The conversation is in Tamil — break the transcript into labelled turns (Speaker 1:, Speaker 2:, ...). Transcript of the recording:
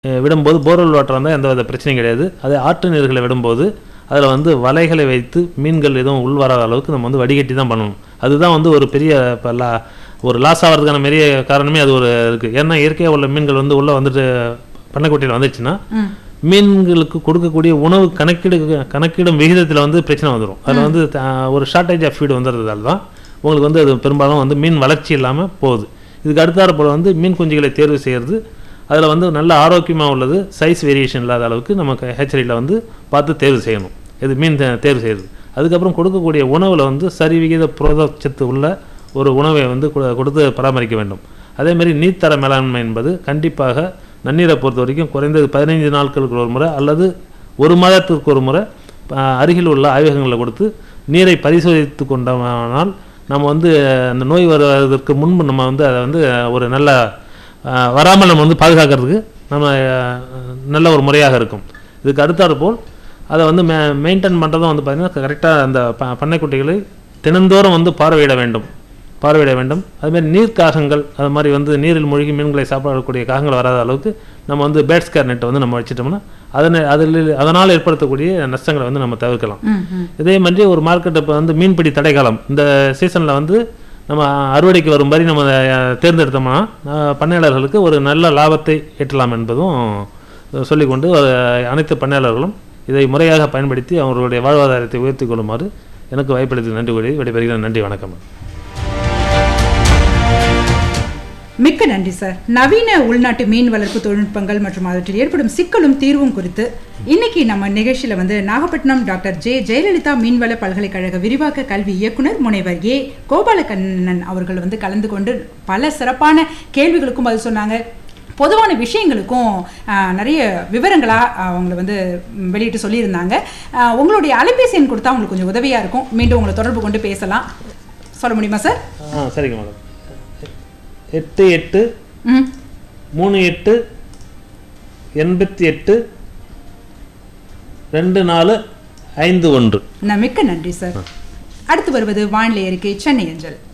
Speaker 1: அஹ் விடும்போது போர்வெல் வாட்டர் இருந்தால் எந்த வித பிரச்சனையும் கிடையாது அதே ஆற்று நீர்களை விடும்போது அதில் வந்து வலைகளை வைத்து மீன்கள் எதுவும் உள்வராத அளவுக்கு நம்ம வந்து வடிகட்டி தான் பண்ணணும் அதுதான் வந்து ஒரு பெரிய இப்போ லா ஒரு லாஸ் ஆகிறதுக்கான பெரிய காரணமே அது ஒரு இருக்குது ஏன்னா இயற்கையாக உள்ள மீன்கள் வந்து உள்ளே வந்துட்டு பண்ணைக்குட்டியில் வந்துச்சுன்னா
Speaker 2: ம்
Speaker 1: மீன்களுக்கு கொடுக்கக்கூடிய உணவு கணக்கீடு கணக்கிடும் விகிதத்தில் வந்து பிரச்சனை வந்துடும் அதில் வந்து த- ஒரு ஷார்ட்டேஜ் ஆஃப் ஃபீடு வந்துடுறதால தான் உங்களுக்கு வந்து அது பெரும்பாலும் வந்து மீன் வளர்ச்சி இல்லாமல் போகுது இதுக்கு அடுத்தாற் போல் வந்து மீன் குஞ்சுகளை தேர்வு செய்கிறது அதில் வந்து நல்ல ஆரோக்கியமாக உள்ளது சைஸ் வேரியேஷன் இல்லாத அளவுக்கு நமக்கு ஹேச்சரியில் வந்து பார்த்து தேர்வு செய்யணும் இது மீன் தே- தேர்வு செய்கிறது அதுக்கப்புறம் கொடுக்கக்கூடிய உணவில் வந்து சரி விகித புரதச்சத்து உள்ள ஒரு உணவை வந்து கொடு- கொடுத்து பராமரிக்க வேண்டும் அதே மாதிரி நீர்த்தர மேலாண்மை என்பது கண்டிப்பாக நன்னீரை பொறுத்த வரைக்கும் குறைந்தது பதினைந்து நாட்களுக்கு ஒரு முறை அல்லது ஒரு மாதத்திற்கு ஒரு முறை அஹ், அருகில் உள்ள ஆய்வகங்களில் கொடுத்து நீரை பரிசோதித்து கொண்டோமானால் நம்ம வந்து அந்த நோய் வருவதற்கு முன்பு நம்ம வந்து அதை வந்து ஒரு நல்ல அஹ், வராமல் நம்ம வந்து பாதுகாக்கிறதுக்கு நம்ம அஹ், நல்ல ஒரு முறையாக இருக்கும் இதுக்கு அடுத்தாற் போல் அதை வந்து மெ மெயின்டைன் பண்ணுறதும் வந்து பார்த்திங்கன்னா கரெக்டாக அந்த ப பண்ணைக்குட்டிகளை தினந்தோறும் வந்து பார்வையிட வேண்டும் பார்வையிட வேண்டும் அதுமாதிரி நீர் காகங்கள் அது மாதிரி வந்து நீரில் மூழ்கி மீன்களை சாப்பிடக்கூடிய காகங்கள் வராத அளவுக்கு நம்ம வந்து பேட்ஸ் கேர் நெட்டை வந்து நம்ம வச்சுட்டோம்னா அதனை அதில் அதனால் ஏற்படுத்தக்கூடிய நஷ்டங்களை வந்து நம்ம தவிர்க்கலாம்
Speaker 2: ம் ம்
Speaker 1: இதே மாதிரி ஒரு மார்க்கெட் இப்போ வந்து மீன்பிடி தடைக்காலம் இந்த சீசனில் வந்து நம்ம அறுவடைக்கு வரும் மாதிரி நம்ம அஹ், தேர்ந்தெடுத்தோம்னா அஹ், பண்ணையாளர்களுக்கு ஒரு நல்ல லாபத்தை ஈட்டலாம் என்பதும் அஹ், சொல்லிக்கொண்டு அஹ், அனைத்து பண்ணையாளர்களும் இதை முறையாக பயன்படுத்தி அவர்களுடைய வாழ்வாதாரத்தை உயர்த்தி கொள்ளுமாறு எனக்கு வாய்ப்பளித்து நன்றி கூறி விடைபெறுகிறேன் நன்றி வணக்கம்
Speaker 2: மிக்க நன்றி சார் நவீன உள்நாட்டு மீன் வளர்ப்பு தொழில்நுட்பங்கள் மற்றும் அவற்றில் ஏற்படும் சிக்கலும் தீர்வும் குறித்து இன்னைக்கு நம்ம நிகழ்ச்சியில வந்து நாகப்பட்டினம் டாக்டர் ஜே ஜெயலலிதா மீன்வள பல்கலைக்கழக விரிவாக்க கல்வி இயக்குனர் முனைவர் ஏ கோபாலகண்ணன் அவர்கள் வந்து கலந்து கொண்டு பல சிறப்பான கேள்விகளுக்கும் பதில் சொன்னாங்க பொதுவான விஷயங்களுக்கும் ஆஹ், நிறைய விவரங்களாக அவங்கள வந்து ம், வெளியிட்டு சொல்லியிருந்தாங்க ஆஹ், உங்களுடைய அலைபேசி எண் கொடுத்தா உங்களுக்கு கொஞ்சம் உதவியாக இருக்கும் மீண்டும் உங்களை தொடர்பு கொண்டு பேசலாம் சொல்ல முடியுமா சார்
Speaker 1: ஆ சரிங்க மேடம் எட்டு எட்டு
Speaker 2: ம்
Speaker 1: மூணு எட்டு எண்பத்தி எட்டு ரெண்டு நாலு ஐந்து ஒன்று
Speaker 2: நான் மிக்க நன்றி சார் அடுத்து வருவது வானிலை அறிக்கை சென்னை அஞ்சல்